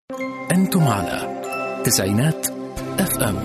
أنتم على تسعينات اف ام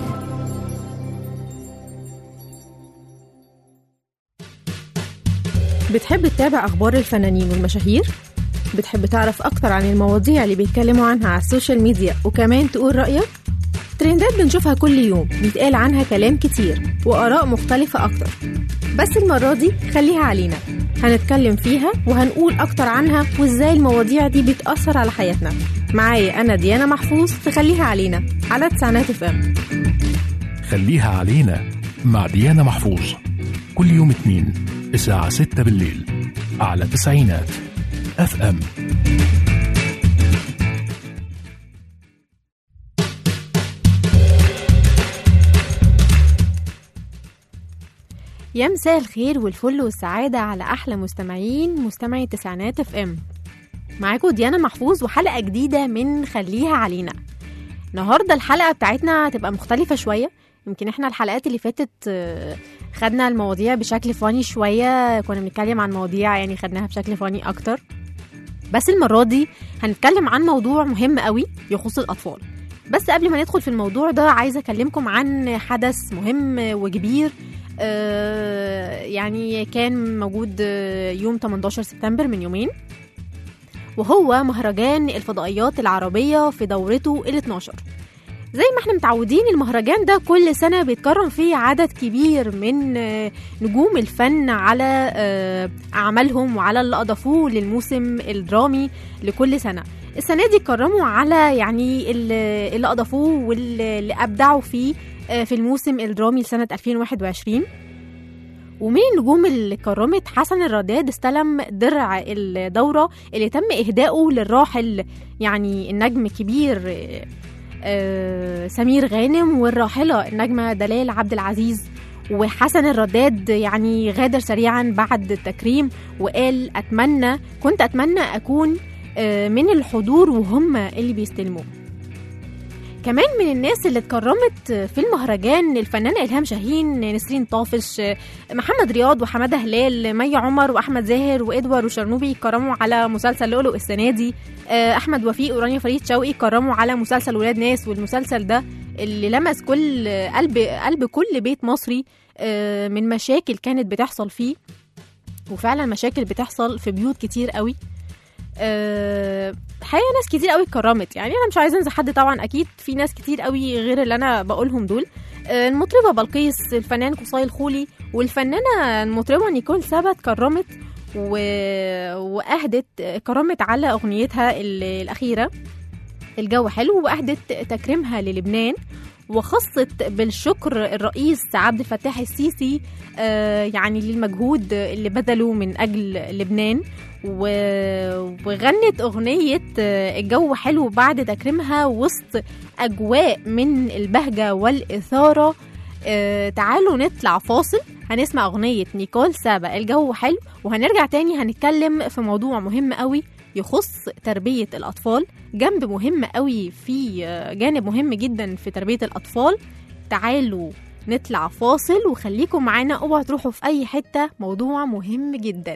بتحب تتابع أخبار الفنانين والمشاهير؟ بتحب تعرف أكتر عن المواضيع اللي بيتكلموا عنها على السوشيال ميديا وكمان تقول رأيك؟ ترندات بنشوفها كل يوم بيتقال عنها كلام كتير وآراء مختلفة أكتر بس المرة دي خليها علينا هنتكلم فيها وهنقول أكتر عنها وإزاي المواضيع دي بتأثر على حياتنا معايا أنا ديانا محفوظ تخليها علينا على تسعينات اف ام خليها علينا مع ديانا محفوظ كل يوم اثنين الساعة 6 بالليل على تسعينات اف ام يا مساء الخير والفل والسعادة على أحلى مستمعين مستمعي تسعينات اف ام معاكم ديانا محفوظ وحلقة جديدة من خليها علينا النهاردة الحلقة بتاعتنا هتبقى مختلفة شوية يمكن احنا الحلقات اللي فاتت آه، خدنا المواضيع بشكل فاني شوية كنا بنتكلم عن مواضيع يعني خدناها بشكل فاني أكتر بس المرة دي هنتكلم عن موضوع مهم قوي يخص الأطفال بس قبل ما ندخل في الموضوع ده عايزة أكلمكم عن حدث مهم وكبير آه، يعني كان موجود آه، يوم 18 سبتمبر من يومين وهو مهرجان الفضائيات العربية في دورته ال 12 زي ما احنا متعودين المهرجان ده كل سنة بيتكرم فيه عدد كبير من آه، نجوم الفن على آه، أعمالهم وعلى اللي أضافوه للموسم الدرامي لكل سنة السنة دي كرموا على يعني اللي اللي أضافوه واللي أبدعوا فيه آه، في الموسم الدرامي لسنة 2021 ومن النجوم اللي كرمت حسن الرداد استلم درع الدورة اللي تم إهدائه للراحل يعني النجم الكبير آه، آه، سمير غانم والراحلة النجمة دلال عبد العزيز وحسن الرداد يعني غادر سريعا بعد التكريم وقال أتمنى كنت أتمنى أكون آه، من الحضور وهم اللي بيستلموا كمان من الناس اللي اتكرمت في المهرجان الفنانة إلهام شاهين نسرين طافش محمد رياض وحمادة هلال مي عمر وأحمد زاهر وإدوار وشرنوبي اتكرموا على مسلسل لؤلؤ السنة دي آه، أحمد وفيق ورانيا فريد شوقي اتكرموا على مسلسل ولاد ناس والمسلسل ده اللي لمس كل قلب قلب كل بيت مصري آه، من مشاكل كانت بتحصل فيه وفعلا مشاكل بتحصل في بيوت كتير قوي أه حقيقة ناس كتير قوي اتكرمت يعني انا مش عايزه انسى حد طبعا اكيد في ناس كتير قوي غير اللي انا بقولهم دول آه، المطربه بلقيس الفنان قصي الخولي والفنانه المطربه نيكول سابا اتكرمت و... واهدت كرمت على اغنيتها ال- الاخيره الجو حلو واهدت تكريمها للبنان وخصت بالشكر الرئيس عبد الفتاح السيسي آه، يعني للمجهود اللي بذله من اجل لبنان و- وغنت أغنية آه، الجو حلو بعد تكريمها وسط أجواء من البهجة والإثارة آه، تعالوا نطلع فاصل هنسمع أغنية نيكول سابا الجو حلو وهنرجع تاني هنتكلم في موضوع مهم قوي يخص تربية الأطفال جنب مهم قوي في آه، جانب مهم جدا في تربية الأطفال تعالوا نطلع فاصل وخليكم معانا اوعوا تروحوا في أي حتة موضوع مهم جدا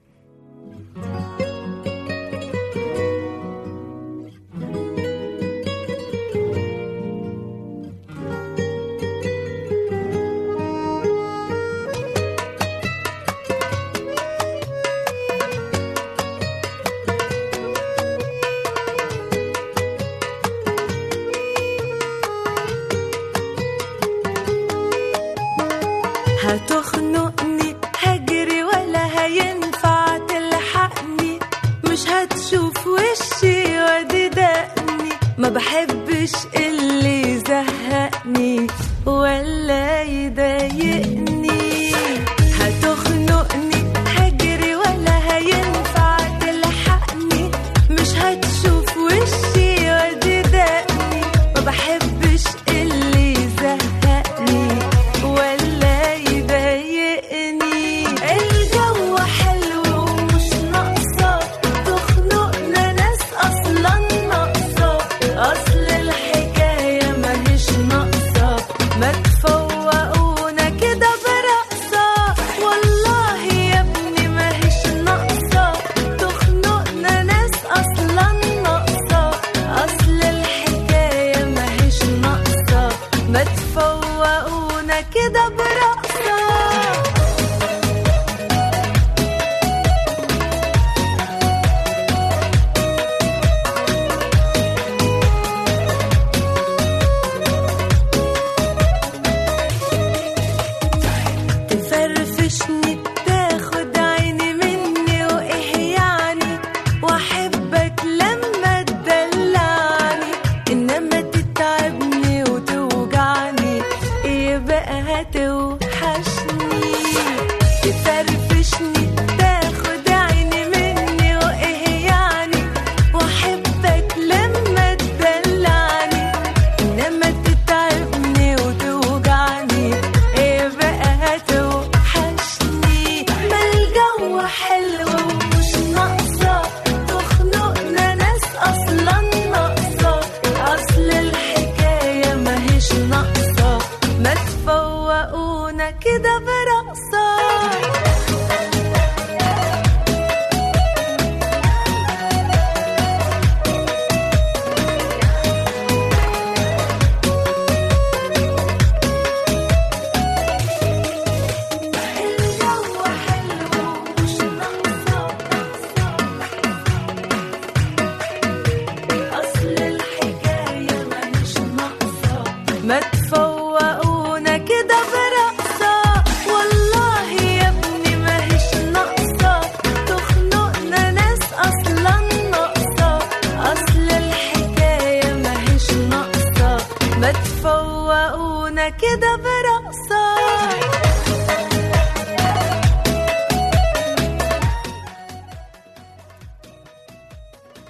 هتخنقني هجري ولا هينفع تلحقني مش هتشوف وشي وادي دقني ما بحبش اللي يزهقني ولا يضايقني هتخنقني هجري ولا هينفع تلحقني مش هتشوف وشي وادي دقني ما بحبش اللي يزهقني ولا يضايقني الجو حلو ومش ناقصة تخنقنا ناس أصلا ناقصة أصل الحكاية ماهيش ناقصة ما تفوقونا كده برا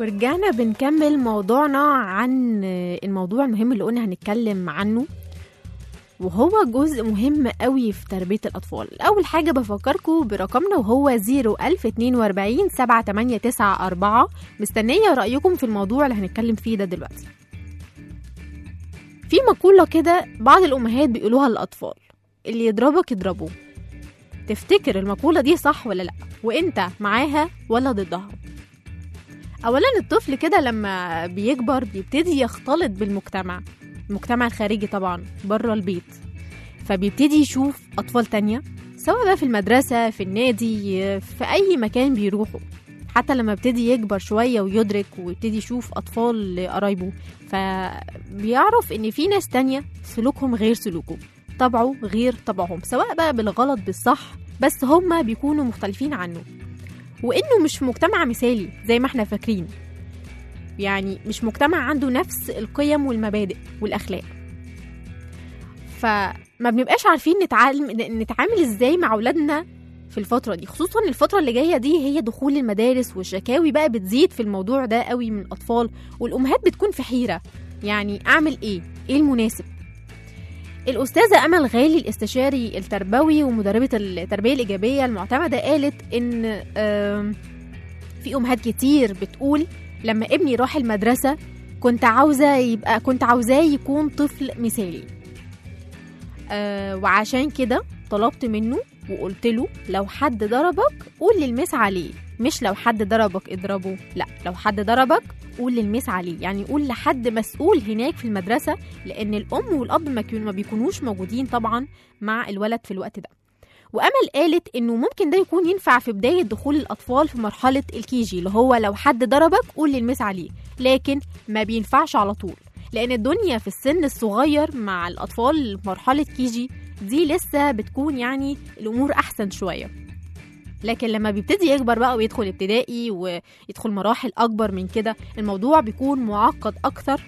ورجعنا بنكمل موضوعنا عن الموضوع المهم اللي قلنا هنتكلم عنه وهو جزء مهم قوي في تربية الأطفال أول حاجة بفكركم برقمنا وهو 01042 7894 مستنية رأيكم في الموضوع اللي هنتكلم فيه ده دلوقتي في مقولة كده بعض الأمهات بيقولوها للأطفال اللي يضربك يضربه تفتكر المقولة دي صح ولا لأ وإنت معاها ولا ضدها اولا الطفل كده لما بيكبر بيبتدي يختلط بالمجتمع المجتمع الخارجي طبعا بره البيت فبيبتدي يشوف اطفال تانية سواء بقى في المدرسة في النادي في اي مكان بيروحوا حتى لما ابتدي يكبر شوية ويدرك ويبتدي يشوف أطفال قرايبه فبيعرف إن في ناس تانية سلوكهم غير سلوكه طبعه غير طبعهم سواء بقى بالغلط بالصح بس هما بيكونوا مختلفين عنه وانه مش مجتمع مثالي زي ما احنا فاكرين يعني مش مجتمع عنده نفس القيم والمبادئ والاخلاق فما بنبقاش عارفين نتعلم نتعامل ازاي مع اولادنا في الفترة دي خصوصا الفترة اللي جاية دي هي دخول المدارس والشكاوي بقى بتزيد في الموضوع ده قوي من الأطفال والأمهات بتكون في حيرة يعني أعمل إيه؟ إيه المناسب؟ الأستاذة أمل غالي الاستشاري التربوي ومدربة التربية الإيجابية المعتمدة قالت إن آم، في أمهات كتير بتقول لما ابني راح المدرسة كنت عاوزة يبقى كنت عاوزاه يكون طفل مثالي آه وعشان كده طلبت منه وقلت له لو حد ضربك قول للمس عليه مش لو حد ضربك اضربه لا لو حد ضربك قول للمس عليه يعني قول لحد مسؤول هناك في المدرسة لأن الأم والأب ما كيون- ما بيكونوش موجودين طبعا مع الولد في الوقت ده وأمل قالت إنه ممكن ده يكون ينفع في بداية دخول الأطفال في مرحلة الكيجي اللي هو لو حد ضربك قول للمس عليه لكن ما بينفعش على طول لأن الدنيا في السن الصغير مع الأطفال في مرحلة كيجي دي لسه بتكون يعني الأمور أحسن شوية لكن لما بيبتدي يكبر بقى ويدخل ابتدائي ويدخل مراحل أكبر من كده الموضوع بيكون معقد أكتر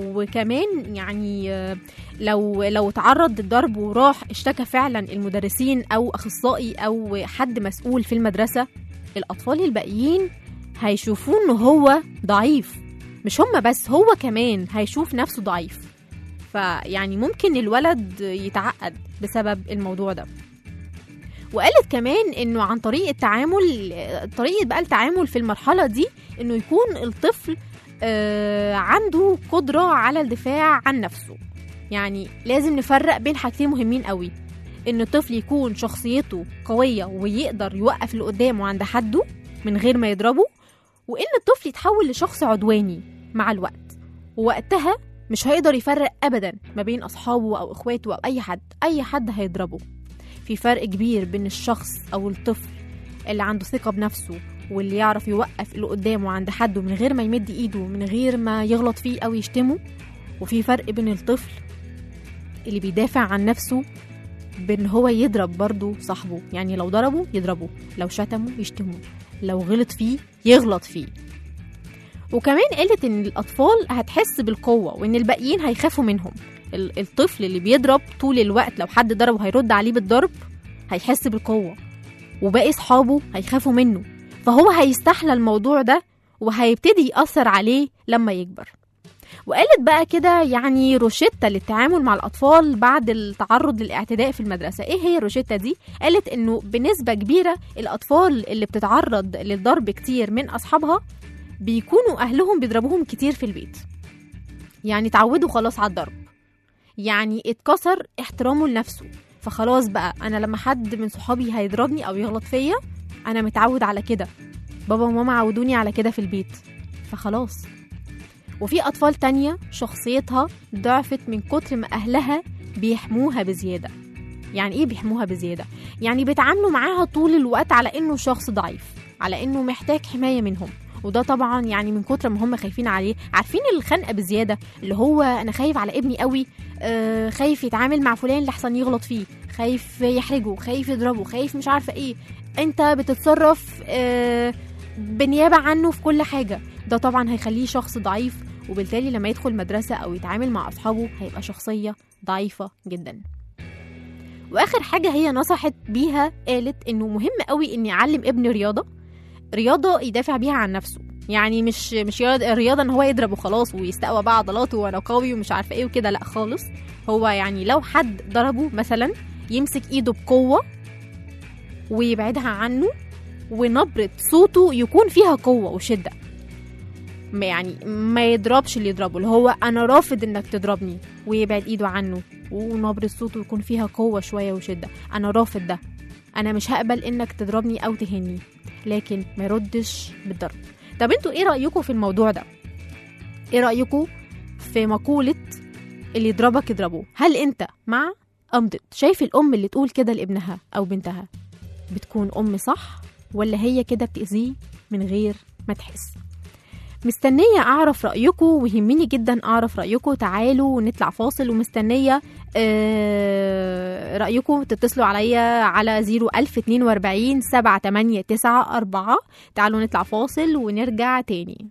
وكمان يعني آه، لو لو تعرض للضرب وراح اشتكى فعلا المدرسين او اخصائي او حد مسؤول في المدرسه الاطفال الباقيين هيشوفوه ان هو ضعيف مش هما بس هو كمان هيشوف نفسه ضعيف فيعني ممكن الولد يتعقد بسبب الموضوع ده وقالت كمان انه عن طريق التعامل طريقه بقى التعامل في المرحله دي انه يكون الطفل آه، عنده قدره على الدفاع عن نفسه يعني لازم نفرق بين حاجتين مهمين قوي ان الطفل يكون شخصيته قويه ويقدر يوقف اللي قدامه عند حده من غير ما يضربه وان الطفل يتحول لشخص عدواني مع الوقت ووقتها مش هيقدر يفرق ابدا ما بين اصحابه او اخواته او اي حد اي حد هيضربه في فرق كبير بين الشخص او الطفل اللي عنده ثقه بنفسه واللي يعرف يوقف اللي قدامه عند حده من غير ما يمد ايده من غير ما يغلط فيه او يشتمه وفي فرق بين الطفل اللي بيدافع عن نفسه بان هو يضرب برضه صاحبه يعني لو ضربه يضربه لو شتمه يشتمه لو غلط فيه يغلط فيه وكمان قالت ان الاطفال هتحس بالقوه وان الباقيين هيخافوا منهم ال- الطفل اللي بيضرب طول الوقت لو حد ضربه هيرد عليه بالضرب هيحس بالقوه وباقي صحابه هيخافوا منه فهو هيستحلى الموضوع ده وهيبتدي يأثر عليه لما يكبر وقالت بقى كده يعني روشتة للتعامل مع الأطفال بعد التعرض للاعتداء في المدرسة إيه هي الروشتة دي؟ قالت إنه بنسبة كبيرة الأطفال اللي بتتعرض للضرب كتير من أصحابها بيكونوا أهلهم بيضربوهم كتير في البيت يعني اتعودوا خلاص على الضرب يعني اتكسر احترامه لنفسه فخلاص بقى أنا لما حد من صحابي هيضربني أو يغلط فيا أنا متعود على كده بابا وماما عودوني على كده في البيت فخلاص وفي أطفال تانية شخصيتها ضعفت من كتر ما أهلها بيحموها بزيادة يعني إيه بيحموها بزيادة؟ يعني بيتعاملوا معاها طول الوقت على إنه شخص ضعيف على إنه محتاج حماية منهم وده طبعا يعني من كتر ما هم خايفين عليه عارفين الخنقه بزياده اللي هو انا خايف على ابني قوي آه خايف يتعامل مع فلان لحسن يغلط فيه خايف يحرجه خايف يضربه خايف مش عارفه ايه انت بتتصرف آه بنيابه عنه في كل حاجه ده طبعا هيخليه شخص ضعيف وبالتالي لما يدخل مدرسه او يتعامل مع اصحابه هيبقى شخصيه ضعيفه جدا واخر حاجه هي نصحت بيها قالت انه مهم قوي اني اعلم ابني رياضه رياضه يدافع بيها عن نفسه يعني مش مش رياض- الرياضه ان هو يضرب وخلاص ويستقوى بقى عضلاته وانا قوي ومش عارفه ايه وكده لا خالص هو يعني لو حد ضربه مثلا يمسك ايده بقوه ويبعدها عنه ونبره صوته يكون فيها قوه وشده ما يعني ما يضربش اللي يضربه اللي هو انا رافض انك تضربني ويبعد ايده عنه ونبره صوته يكون فيها قوه شويه وشده انا رافض ده انا مش هقبل انك تضربني او تهني لكن ما يردش بالضرب طب انتوا ايه رايكم في الموضوع ده ايه رايكم في مقوله اللي يضربك يضربه هل انت مع ام ضد شايف الام اللي تقول كده لابنها او بنتها بتكون ام صح ولا هي كده بتاذيه من غير ما تحس مستنية أعرف رأيكم ويهمني جدا أعرف رأيكم تعالوا نطلع فاصل ومستنية آه، رأيكم تتصلوا عليا على 01042 78994 تعالوا نطلع فاصل ونرجع تاني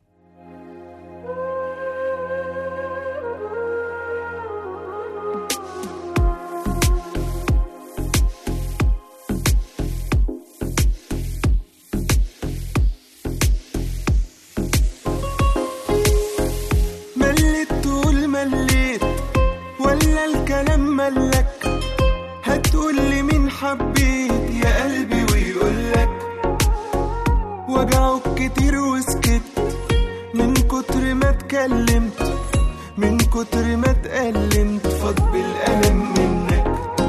مليت تقول مليت ولا الكلام ملك هتقولي مين حبيت يا قلبي ويقولك وجعك كتير وسكت من كتر ما اتكلمت من كتر ما اتألمت فاض بالألم منك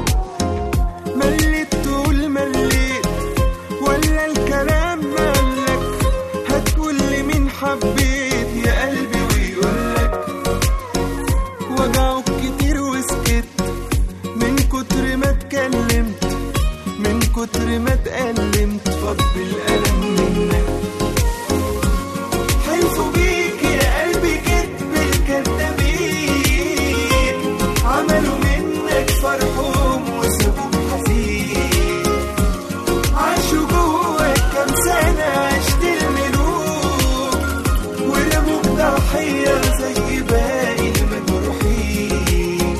مليت تقول مليت ولا الكلام مالك هتقولي مين حبيت يا قلبي ويقولك وجعك كتير وسكت من كتر ما اتكلمت من كتر ما اتألمت فاض بالألم منك حلفوا بيك يا قلبي كدب الكدابين عملوا منك فرحهم وسابوك حزين عاشوا جواك كام سنة عشت الملوك ورموك ضحية زي باقي المجروحين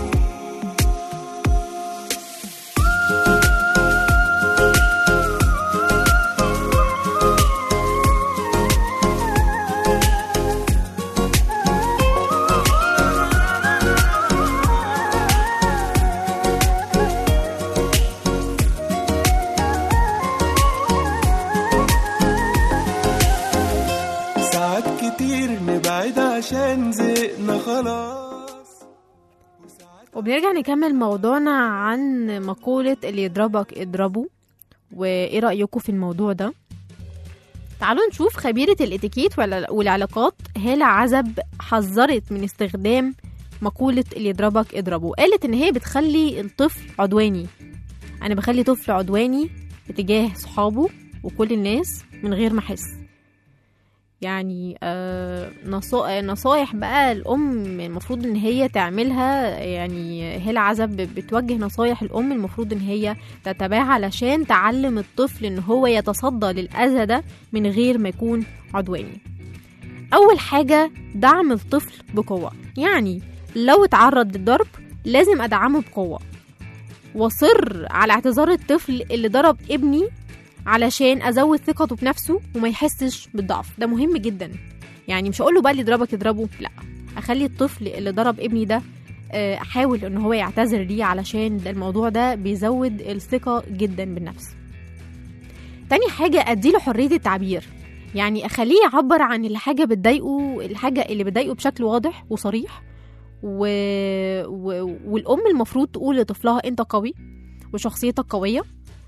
ساعات كتير نبعد عشان زهقنا خلاص وبنرجع نكمل موضوعنا عن مقولة اللي يضربك اضربه وايه رأيكم في الموضوع ده تعالوا نشوف خبيرة الاتيكيت والع- والعلاقات هالة عزب حذرت من استخدام مقولة اللي يضربك اضربه قالت ان هي بتخلي الطفل عدواني انا بخلي طفل عدواني بتجاه صحابه وكل الناس من غير ما احس يعني آه نصا- نصايح بقى الأم المفروض إن هي تعملها يعني هالة عزب بتوجه نصايح الأم المفروض إن هي تتبعها علشان تعلم الطفل إن هو يتصدى للأذى ده من غير ما يكون عدواني أول حاجة دعم الطفل بقوة يعني لو اتعرض للضرب لازم أدعمه بقوة وصر على اعتذار الطفل اللي ضرب ابني علشان ازود ثقته بنفسه وما يحسش بالضعف ده مهم جدا يعني مش هقول له بقى اللي يضربك يضربه لا اخلي الطفل اللي ضرب ابني ده آه، احاول ان هو يعتذر ليه علشان ده الموضوع ده بيزود الثقه جدا بالنفس تاني حاجه اديله حريه التعبير يعني اخليه يعبر عن الحاجه بتضايقه الحاجه اللي بتضايقه بشكل واضح وصريح و... و... والام المفروض تقول لطفلها انت قوي وشخصيتك قويه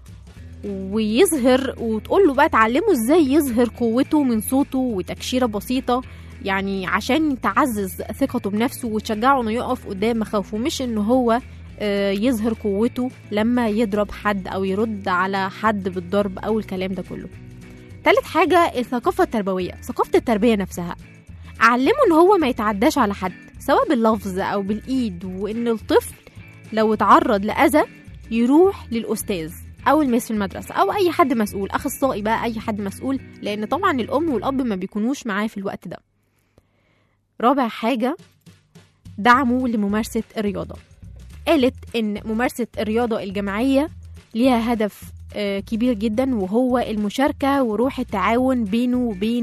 ويظهر وتقول له بقى تعلمه ازاي يظهر قوته من صوته وتكشيره بسيطه يعني عشان تعزز ثقته بنفسه وتشجعه انه يقف قدام مخاوفه مش ان هو آه، يظهر قوته لما يضرب حد او يرد على حد بالضرب او الكلام ده كله تالت حاجة الثقافة التربوية ثقافة التربية نفسها أعلمه إن هو ما يتعداش على حد سواء باللفظ أو بالإيد وإن الطفل لو اتعرض لأذى يروح للأستاذ أو المس في المدرسة أو أي حد مسؤول أخصائي بقى أي حد مسؤول لأن طبعا الأم والأب ما بيكونوش معاه في الوقت ده رابع حاجة دعمه لممارسة الرياضة قالت إن ممارسة الرياضة الجماعية ليها هدف آه، كبير جدا وهو المشاركة وروح التعاون بينه وبين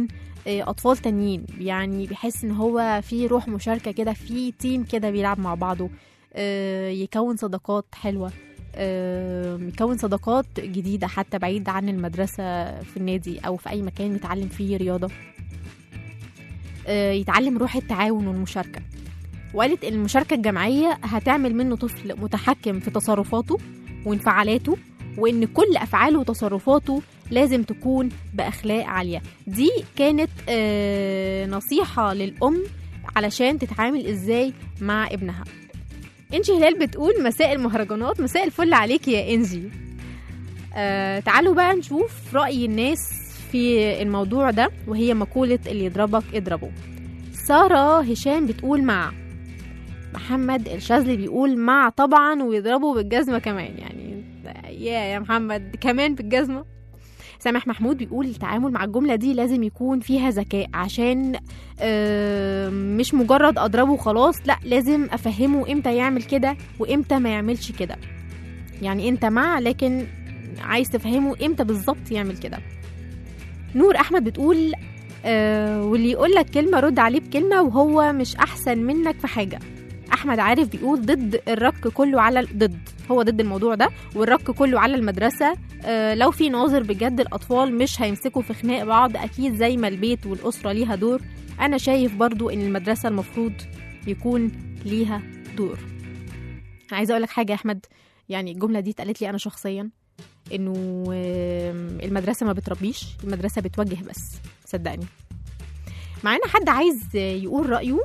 آه، اطفال تانيين يعني بيحس ان هو في روح مشاركه كده في تيم كده بيلعب مع بعضه آه، يكون صداقات حلوه آه، يكون صداقات جديده حتى بعيد عن المدرسه في النادي او في اي مكان يتعلم فيه رياضه آه، يتعلم روح التعاون والمشاركه وقالت ان المشاركه الجماعيه هتعمل منه طفل متحكم في تصرفاته وانفعالاته وان كل افعاله وتصرفاته لازم تكون باخلاق عاليه دي كانت آه، نصيحه للام علشان تتعامل ازاي مع ابنها انجي هلال بتقول مساء المهرجانات مساء الفل عليك يا انجي آه تعالوا بقى نشوف رأي الناس في الموضوع ده وهي مقولة اللي يضربك اضربه سارة هشام بتقول مع محمد الشاذلي بيقول مع طبعا ويضربه بالجزمة كمان يعني يا يا محمد كمان بالجزمة سامح محمود بيقول التعامل مع الجملة دي لازم يكون فيها ذكاء عشان آه، مش مجرد أضربه وخلاص لا لازم أفهمه إمتى يعمل كده وإمتى ما يعملش كده يعني أنت مع لكن عايز تفهمه إمتى بالظبط يعمل كده نور أحمد بتقول آه واللي يقول لك كلمة رد عليه بكلمة وهو مش أحسن منك في حاجة أحمد عارف بيقول ضد الرك كله على ضد هو ضد الموضوع ده والرك كله على المدرسة آه، لو في ناظر بجد الأطفال مش هيمسكوا في خناق بعض أكيد زي ما البيت والأسرة ليها دور أنا شايف برضو إن المدرسة المفروض يكون ليها دور أنا عايزة أقولك حاجة يا أحمد يعني الجملة دي اتقالت لي أنا شخصيا إنه آم، المدرسة ما بتربيش المدرسة بتوجه بس صدقني معانا حد عايز يقول رأيه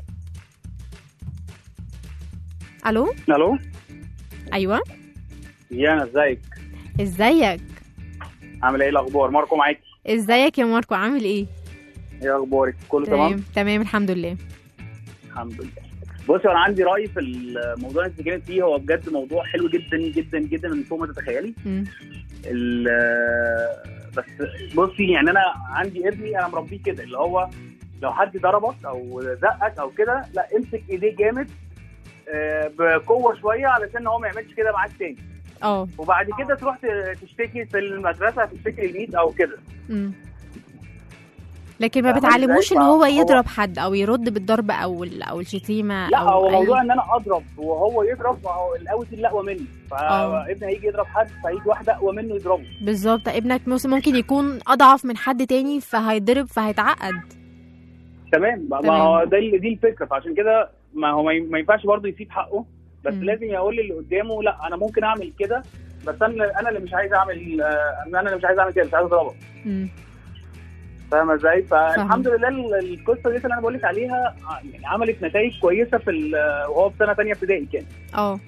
ألو الو أيوة ديانا ازيك ازيك عامله ايه الاخبار ماركو معاكي ازيك يا ماركو عامل ايه ايه اخبارك كله تمام تمام تمام الحمد لله الحمد لله بصي انا عندي راي في الموضوع اللي انت بتتكلمي فيه هو بجد موضوع حلو جدا جدا جدا من فوق ما تتخيلي مم. ال- بس بصي يعني انا عندي ابني انا مربيه كده اللي هو لو حد ضربك او زقك او كده لا امسك ايديه جامد آه، بقوه شويه علشان هو ما يعملش كده معاك تاني اه وبعد كده تروح ت- تشتكي في المدرسه تشتكي الميت او كده مم. لكن ما فاهمة بتعلموش ازاي؟ ان هو فهو- يضرب حد او يرد بالضرب او ال- او الشتيمه لا او هو أي- موضوع ان انا اضرب وهو يضرب ما هو القوي اللي اقوى مني آه. فابني هيجي يضرب حد فهيجي واحد اقوى منه يضربه بالظبط ابنك مس- ممكن يكون اضعف من حد تاني فهيضرب فهيتعقد تمام ما تمام. ما هو ده اللي- دي الفكره فعشان كده ما هو ما ي- ما ينفعش برضه يسيب حقه بس مم. لازم يقول للي قدامه لا انا ممكن اعمل كده بس انا انا اللي مش عايز اعمل آه، انا اللي مش عايز اعمل كده مش عايز اضربك مم. فاهمه ازاي؟ فالحمد لله ال- القصه دي اللي انا بقول لك عليها ع- يعني عملت نتائج كويسه في ال- وهو في سنه ثانيه ابتدائي كان اه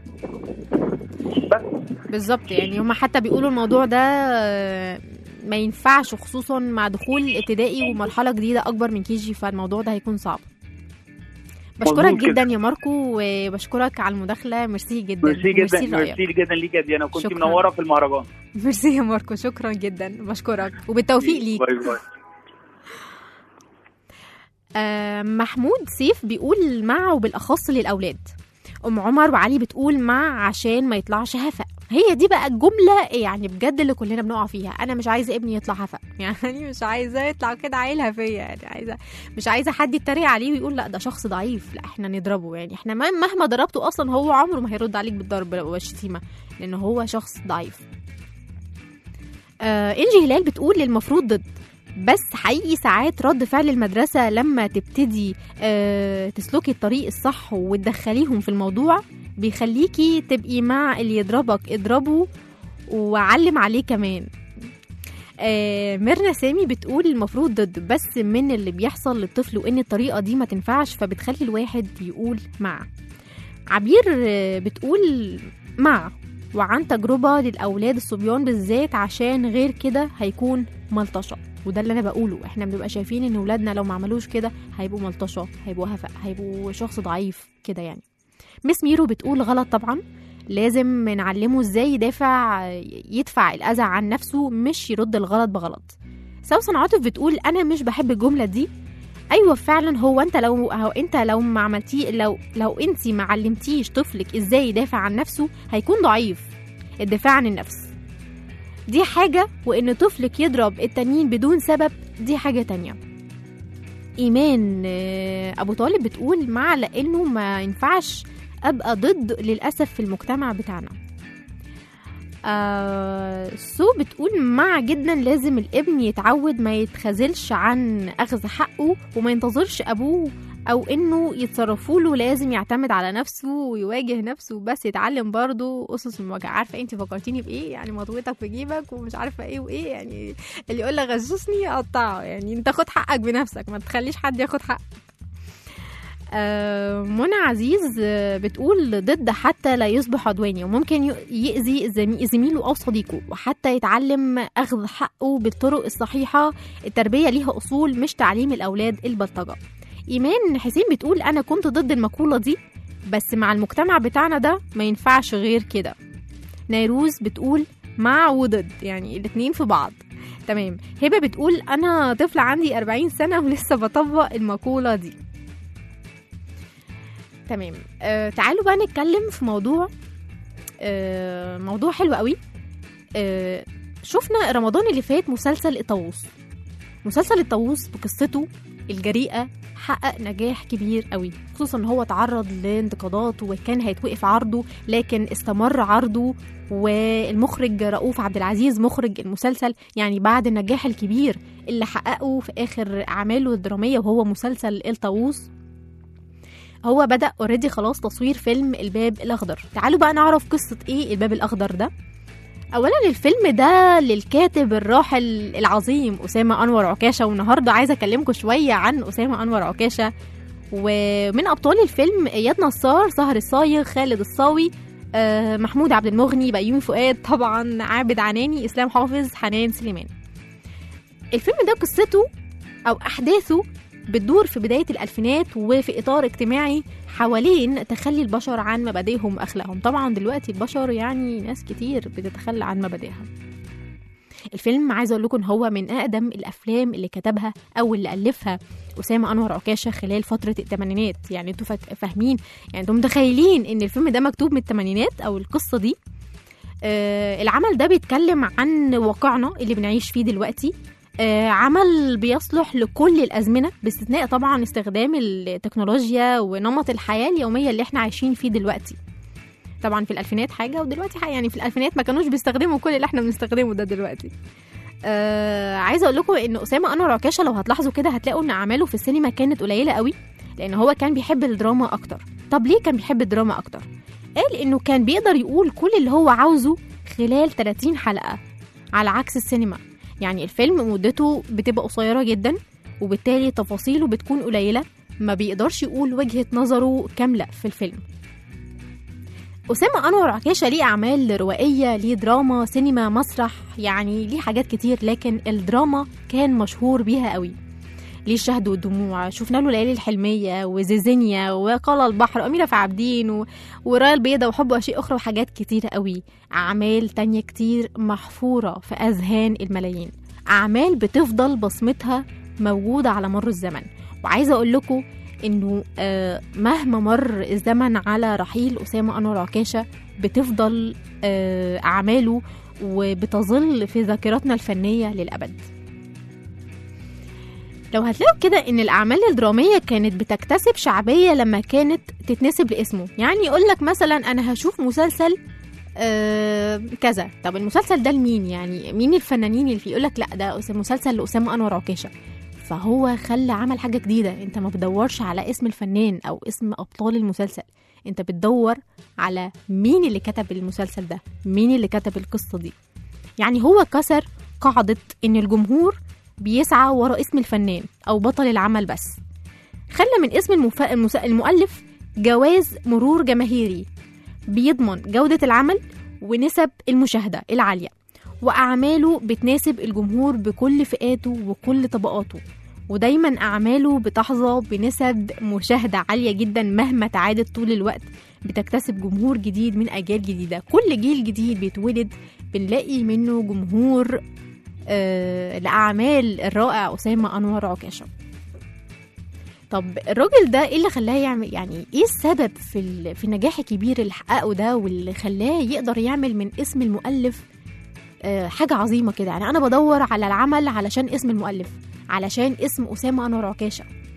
بس بالظبط يعني هما حتى بيقولوا الموضوع ده آه، ما ينفعش خصوصا مع دخول ابتدائي ومرحله جديده اكبر من كيجي فالموضوع ده هيكون صعب بشكرك مظبوط كده. جدا يا ماركو وبشكرك على المداخله ميرسي جدا ميرسي جدا لرأيك. ميرسي جدا ليك يا ديانا وكنت شكراً. منوره في المهرجان ميرسي يا ماركو شكرا جدا بشكرك وبالتوفيق ليك باي باي آه، محمود سيف بيقول مع وبالاخص للاولاد ام عمر وعلي بتقول مع عشان ما يطلعش هفق هي دي بقى الجمله يعني بجد اللي كلنا بنقع فيها انا مش عايزه ابني يطلع هفق يعني مش عايزاه يطلع كده عيلها فيا يعني عايزه مش عايزه حد يتريق عليه ويقول لا ده شخص ضعيف لا احنا نضربه يعني احنا مه- مهما ضربته اصلا هو عمره ما هيرد عليك بالضرب والشتيمه لان هو شخص ضعيف آه انجي هلال بتقول المفروض ضد بس حقيقي ساعات رد فعل المدرسة لما تبتدي آه، تسلكي الطريق الصح وتدخليهم في الموضوع بيخليكي تبقي مع اللي يضربك اضربه وعلم عليه كمان آه، ميرنا سامي بتقول المفروض ضد بس من اللي بيحصل للطفل وان الطريقة دي ما تنفعش فبتخلي الواحد يقول مع عبير آه، بتقول مع وعن تجربة للأولاد الصبيان بالذات عشان غير كده هيكون ملطشة وده اللي انا بقوله احنا بنبقى شايفين ان ولادنا لو ما عملوش كده هيبقوا ملطشه هيبقوا هفق هيبقوا شخص ضعيف كده يعني مس ميرو بتقول غلط طبعا لازم نعلمه ازاي يدافع يدفع الاذى عن نفسه مش يرد الغلط بغلط سوسن عاطف بتقول انا مش بحب الجمله دي ايوه فعلا هو انت لو هو انت لو ما عملتيه لو لو انت ما علمتيش طفلك ازاي يدافع عن نفسه هيكون ضعيف الدفاع عن النفس دي حاجة وإن طفلك يضرب التانيين بدون سبب دي حاجة تانية ايمان آه، ابو طالب بتقول مع لانه ما ينفعش ابقى ضد للاسف في المجتمع بتاعنا آه سو بتقول مع جدا لازم الابن يتعود ما يتخاذلش عن اخذ حقه وما ينتظرش ابوه او انه يتصرفوا له لازم يعتمد على نفسه ويواجه نفسه بس يتعلم برضه اسس المواجهه عارفه انت فكرتيني بايه يعني مضغوطك في جيبك ومش عارفه ايه وايه يعني اللي يقول لك غششني قطعه يعني انت خد حقك بنفسك ما تخليش حد ياخد حقك آه، منى عزيز آه، بتقول ضد حتى لا يصبح عدواني وممكن ي- يأذي زمي- زميله أو صديقه وحتى يتعلم أخذ حقه بالطرق الصحيحة التربية ليها أصول مش تعليم الأولاد البلطجة إيمان حسين بتقول أنا كنت ضد المقولة دي بس مع المجتمع بتاعنا ده ما ينفعش غير كده نيروز بتقول مع وضد يعني الاتنين في بعض تمام هبة بتقول أنا طفلة عندي 40 سنة ولسه بطبق المقولة دي تمام آه تعالوا بقى نتكلم في موضوع آه موضوع حلو قوي آه شفنا رمضان اللي فات مسلسل الطاووس مسلسل الطاووس بقصته الجريئة حقق نجاح كبير قوي خصوصا ان هو تعرض لانتقادات وكان هيتوقف عرضه لكن استمر عرضه والمخرج رؤوف عبد العزيز مخرج المسلسل يعني بعد النجاح الكبير اللي حققه في اخر اعماله الدراميه وهو مسلسل الطاووس هو بدأ اوريدي خلاص تصوير فيلم الباب الأخضر تعالوا بقى نعرف قصة ايه الباب الأخضر ده أولا الفيلم ده للكاتب الراحل العظيم أسامة أنور عكاشة والنهاردة عايزة أكلمكم شوية عن أسامة أنور عكاشة ومن أبطال الفيلم إياد نصار سهر الصايغ خالد الصاوي آه، محمود عبد المغني بيومي فؤاد طبعا عابد عناني إسلام حافظ حنان سليمان الفيلم ده قصته أو أحداثه بتدور في بداية الألفينات وفي إطار اجتماعي حوالين تخلي البشر عن مبادئهم وأخلاقهم طبعا دلوقتي البشر يعني ناس كتير بتتخلى عن مبادئها الفيلم عايزه اقول لكم ان هو من اقدم الافلام اللي كتبها او اللي الفها اسامه انور عكاشه خلال فتره الثمانينات يعني انتوا فاك- فاهمين يعني انتوا متخيلين ان الفيلم ده مكتوب من الثمانينات او القصه دي آه العمل ده بيتكلم عن واقعنا اللي بنعيش فيه دلوقتي آه عمل بيصلح لكل الازمنه باستثناء طبعا استخدام التكنولوجيا ونمط الحياه اليوميه اللي احنا عايشين فيه دلوقتي طبعا في الالفينات حاجه ودلوقتي حاجه يعني في الالفينات ما كانوش بيستخدموا كل اللي احنا بنستخدمه ده دلوقتي آه عايزه اقول لكم ان اسامه انور عكاشه لو هتلاحظوا كده هتلاقوا ان اعماله في السينما كانت قليله قوي لان هو كان بيحب الدراما اكتر طب ليه كان بيحب الدراما اكتر قال انه كان بيقدر يقول كل اللي هو عاوزه خلال 30 حلقه على عكس السينما يعني الفيلم مدته بتبقى قصيره جدا وبالتالي تفاصيله بتكون قليله ما بيقدرش يقول وجهه نظره كامله في الفيلم أسامة أنور عكاشة ليه أعمال روائية ليه دراما سينما مسرح يعني ليه حاجات كتير لكن الدراما كان مشهور بيها قوي ليه الشهد والدموع شفنا له ليالي الحلمية وزيزينيا وقال البحر وأميرة في عابدين و... ورايا البيضة وحب وأشياء أخرى وحاجات كتيرة قوي أعمال تانية كتير محفورة في أذهان الملايين أعمال بتفضل بصمتها موجودة على مر الزمن وعايزة أقول لكم انه آه، مهما مر الزمن على رحيل اسامه انور عكاشه بتفضل آه، اعماله وبتظل في ذاكرتنا الفنيه للابد لو هتلاقوا كده ان الاعمال الدراميه كانت بتكتسب شعبيه لما كانت تتنسب لاسمه يعني يقول لك مثلا انا هشوف مسلسل آه كذا طب المسلسل ده لمين يعني مين الفنانين اللي فيه يقول لك لا ده أس- مسلسل لاسامه انور عكاشه فهو خلى عمل حاجه جديده انت ما بتدورش على اسم الفنان او اسم ابطال المسلسل انت بتدور على مين اللي كتب المسلسل ده مين اللي كتب القصه دي يعني هو كسر قاعده ان الجمهور بيسعى ورا اسم الفنان او بطل العمل بس خلى من اسم المف... المس... المؤلف جواز مرور جماهيري بيضمن جودة العمل ونسب المشاهدة العالية وأعماله بتناسب الجمهور بكل فئاته وكل طبقاته ودايما أعماله بتحظى بنسب مشاهدة عالية جدا مهما تعادت طول الوقت بتكتسب جمهور جديد من أجيال جديدة كل جيل جديد بيتولد بنلاقي منه جمهور آه لأعمال الرائع أسامة أنور عكاشة طب الراجل ده ايه اللي خلاه يعمل يعني ايه السبب في ال... في النجاح الكبير اللي حققه ده واللي خلاه يقدر يعمل من اسم المؤلف آه، حاجة عظيمة كده يعني أنا بدور على العمل علشان اسم المؤلف علشان اسم أسامة أنور عكاشة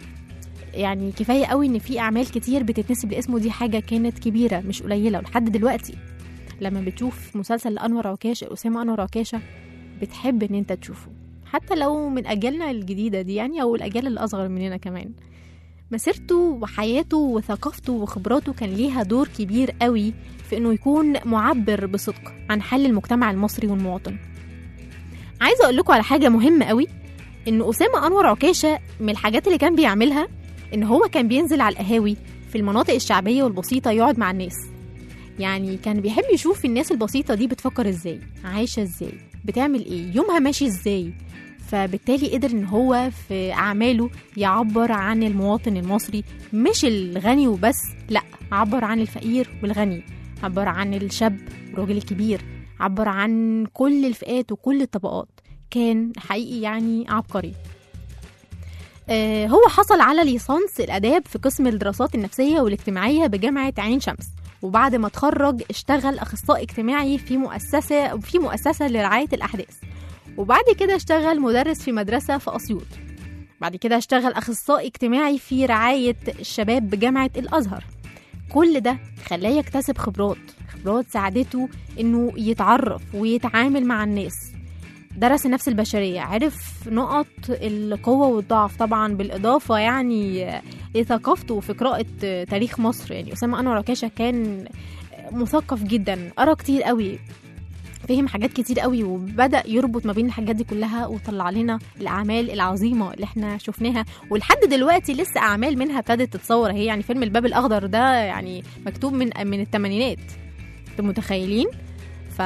يعني كفايه قوي ان في اعمال كتير بتتنسب لاسمه دي حاجه كانت كبيره مش قليله ولحد دلوقتي لما بتشوف مسلسل لانور عكاشه اسامه انور عكاشه بتحب ان انت تشوفه حتى لو من اجيالنا الجديده دي يعني او الاجيال الاصغر مننا كمان مسيرته وحياته وثقافته وخبراته كان ليها دور كبير قوي في انه يكون معبر بصدق عن حل المجتمع المصري والمواطن عايزه اقول لكم على حاجه مهمه قوي ان اسامه انور عكاشه من الحاجات اللي كان بيعملها ان هو كان بينزل على القهاوي في المناطق الشعبيه والبسيطه يقعد مع الناس يعني كان بيحب يشوف الناس البسيطه دي بتفكر ازاي عايشه ازاي بتعمل ايه يومها ماشي ازاي فبالتالي قدر ان هو في اعماله يعبر عن المواطن المصري مش الغني وبس لا عبر عن الفقير والغني عبر عن الشاب والراجل الكبير عبر عن كل الفئات وكل الطبقات كان حقيقي يعني عبقري آه، هو حصل على ليسانس الآداب في قسم الدراسات النفسية والاجتماعية بجامعة عين شمس وبعد ما اتخرج اشتغل أخصائي اجتماعي في مؤسسة في مؤسسة لرعاية الأحداث وبعد كده اشتغل مدرس في مدرسة في أسيوط بعد كده اشتغل أخصائي اجتماعي في رعاية الشباب بجامعة الأزهر كل ده خلاه يكتسب خبرات خبرات ساعدته انه يتعرف ويتعامل مع الناس درس النفس البشرية عرف نقط القوة والضعف طبعا بالإضافة يعني لثقافته في قراءة تاريخ مصر يعني أسامة أنور عكاشة كان مثقف جدا قرا كتير قوي فهم حاجات كتير قوي وبدأ يربط ما بين الحاجات دي كلها وطلع لنا الأعمال العظيمة اللي احنا شفناها ولحد دلوقتي لسه أعمال منها ابتدت تتصور اهي يعني فيلم الباب الأخضر ده يعني مكتوب من من الثمانينات انتوا متخيلين ف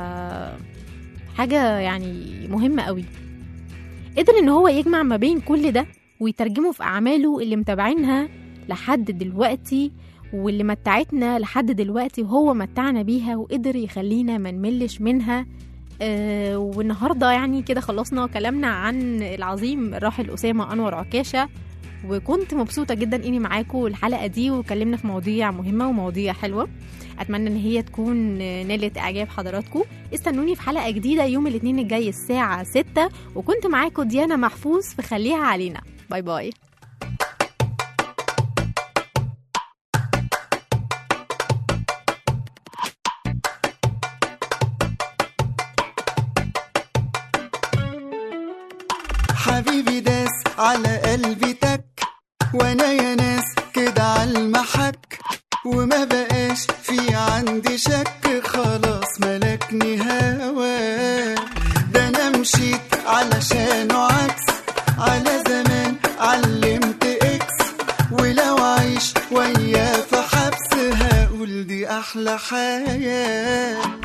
حاجة يعني مهمة قوي قدر ان هو يجمع ما بين كل ده ويترجمه في أعماله اللي متابعينها لحد دلوقتي واللي متعتنا لحد دلوقتي وهو متعنا بيها وقدر يخلينا ما نملش منها آه والنهارده يعني كده خلصنا كلامنا عن العظيم الراحل أسامة أنور عكاشة وكنت مبسوطة جدا إني معاكم الحلقة دي وكلمنا في مواضيع مهمة ومواضيع حلوة أتمنى إن هي تكون نالت إعجاب حضراتكم استنوني في حلقة جديدة يوم الاثنين الجاي الساعة 6 وكنت معاكم ديانا محفوظ في خليها علينا باي باي حبيبي داس على قلبي تك وانا يا ناس كده عالمحك وما بقاش في عندي شك خلاص ملكني هوا ده انا مشيت علشانه عكس على زمان علمت اكس ولو عيش وياه في حبس هقول دي احلى حياه